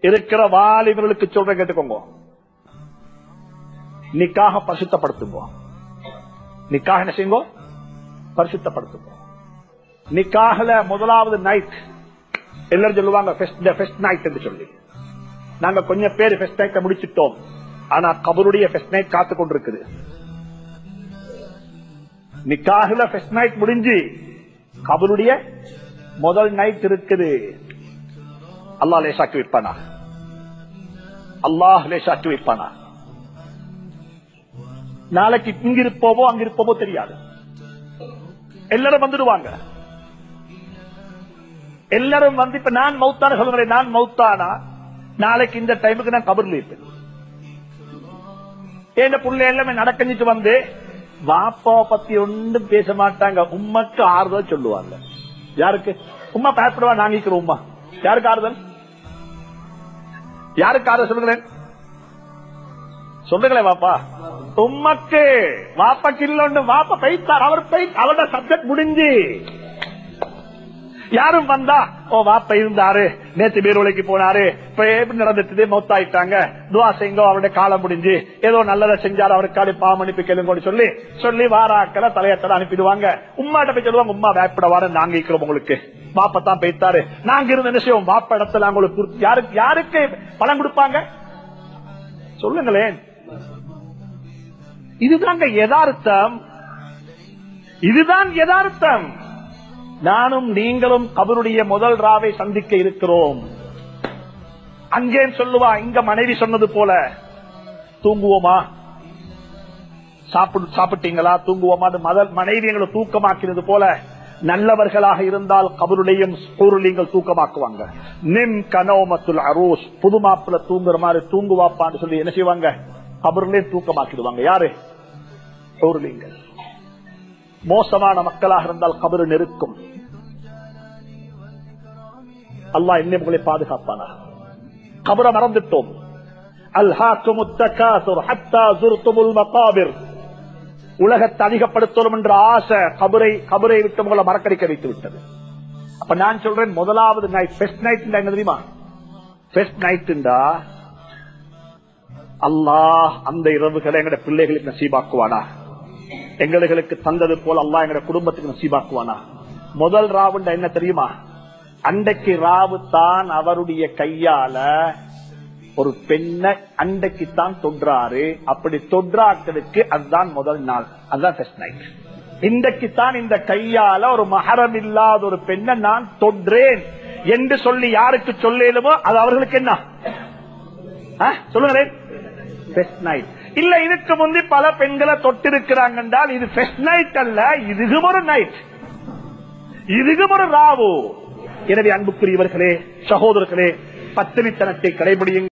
இருக்கிற வாலிபர்களுக்கு சொல்ற கேட்டுக்கோங்க நிக்காக பரிசுத்தப்படுத்துங்க நிக்காக என்ன செய்யுங்க பரிசுத்தப்படுத்துங்க நிக்காகல முதலாவது நைட் எல்லாரும் சொல்லுவாங்க ஃபெஸ்ட் நைட் என்று சொல்லி நாங்க கொஞ்சம் பேர் ஃபெஸ்ட் நைட்டை முடிச்சிட்டோம் ஆனா கபருடைய ஃபெஸ்ட் நைட் காத்து கொண்டிருக்குது நிக்காகல ஃபெஸ்ட் நைட் முடிஞ்சு கபருடைய முதல் நைட் இருக்குது அல்லாஹ் லேசாக்கி வைப்பானா அல்லாஹ் லேசாக்கி வைப்பானா நாளைக்கு இங்க இருப்போமோ அங்க இருப்போமோ தெரியாது எல்லாரும் வந்துடுவாங்க எல்லாரும் வந்து இப்ப நான் மௌத்தான சொல்லுறேன் நான் மௌத்தானா நாளைக்கு இந்த டைமுக்கு நான் கபர்ல இருப்பேன் என் புள்ள எல்லாமே நடக்கஞ்சிட்டு வந்து வாப்பாவை பத்தி ஒன்றும் பேச மாட்டாங்க உம்மக்கு ஆறுதல் சொல்லுவாங்க யாருக்கு உம்மா பயப்படுவா நாங்க இருக்கிறோம் உம்மா யாருக்கு ஆறுதல் யாருக்கு ஆறுதல் சொல்லுங்களேன் சொல்லுங்களேன் வாப்பா உம்மக்கு வாப்பாக்கு இல்லொண்டு வாப்பா பைத்தார் அவர் பை அவரோட சப்ஜெக்ட் முடிஞ்சு யாரும் வந்தா ஓ வாப்ப இருந்தாரு நேத்து பேருளைக்கு போனாரு இப்ப எப்படி நடந்துட்டு மௌத்தாயிட்டாங்க துவா செய்யுங்க அவருடைய காலம் முடிஞ்சு ஏதோ நல்லதை செஞ்சாரு அவருக்காடி பாவம் அனுப்பி கேளுங்கன்னு சொல்லி சொல்லி வாராக்களை தலையத்தட அனுப்பிடுவாங்க உம்மாட்ட போய் சொல்லுவாங்க உம்மா பயப்படவாரு நாங்க இருக்கிறோம் உங்களுக்கு வாப்பத்தான் போய்த்தாரு நாங்க இருந்த என்ன செய்வோம் வாப்ப இடத்துல உங்களுக்கு குறி- யாருக்கு யாருக்கு பணம் கொடுப்பாங்க சொல்லுங்களேன் இதுதாங்க யதார்த்தம் இதுதான் யதார்த்தம் நானும் நீங்களும் கபருடைய முதல் ராவை சந்திக்க இருக்கிறோம் அங்கே சொல்லுவா இங்க மனைவி சொன்னது போல தூங்குவோமா சாப்பிடு சாப்பிட்டீங்களா தூங்குவோமா அது முதல் மனைவி எங்களை தூக்கமாக்கினது போல நல்லவர்களாக இருந்தால் கபருடையும் சூருளையும் தூக்கமாக்குவாங்க நிம் கனோமத்துல் அரூஸ் புது மாப்பிள்ள தூங்குற மாதிரி தூங்குவாப்பான்னு சொல்லி என்ன செய்வாங்க கபருளையும் தூக்கமாக்கிடுவாங்க யாரு சூருளிங்கள் மோசமான மக்களாக இருந்தால் கபரு நெருக்கும் அல்லாஹ் என்னை உங்களை பாதுகாப்பானா கபர மறந்துட்டோம் அல்ஹாக்கும் التكاثر حتى زرتم المقابر உலகத்தை அதிகப்படுத்தணும் என்ற ஆசை கபரை கபரை விட்டு உங்களை மறக்கடிக்க வைத்து விட்டது அப்ப நான் சொல்றேன் முதலாவது நைட் ஃபெஸ்ட் நைட் என்ன தெரியுமா ஃபெஸ்ட் நைட்டுண்டா அல்லாஹ் அந்த இரவுகளை எங்கட பிள்ளைகளுக்கு நசீபாக்குவானா எங்களுக்கு தந்தது போல அல்லாஹ் எங்க குடும்பத்துக்கு நசீபாக்குவானா முதல் ராவுண்ட என்ன தெரியுமா அண்டைக்கு ராவு தான் அவருடைய கையால ஒரு பெண்ணை அண்டைக்கு தான் தொன்றாரு அப்படி தொன்றாக்களுக்கு அதுதான் முதல் நாள் அதுதான் ஃபர்ஸ்ட் நைட் இன்றைக்கு தான் இந்த கையால ஒரு மகரம் இல்லாத ஒரு பெண்ணை நான் தொன்றேன் என்று சொல்லி யாருக்கு சொல்லேலுமோ அது அவர்களுக்கு என்ன ஆ, சொல்லுங்களேன் ஃபெஸ்ட் நைட் இல்ல இதுக்கு முந்தி பல பெண்களை தொட்டிருக்கிறாங்க என்றால் இது ஃபெஸ்ட் நைட் அல்ல இதுவும் ஒரு நைட் இதுவும் ஒரு ராவு எனவே அன்புக்குரியவர்களே சகோதரர்களே பத்தினித்தனத்தை கடைபிடியுங்கள்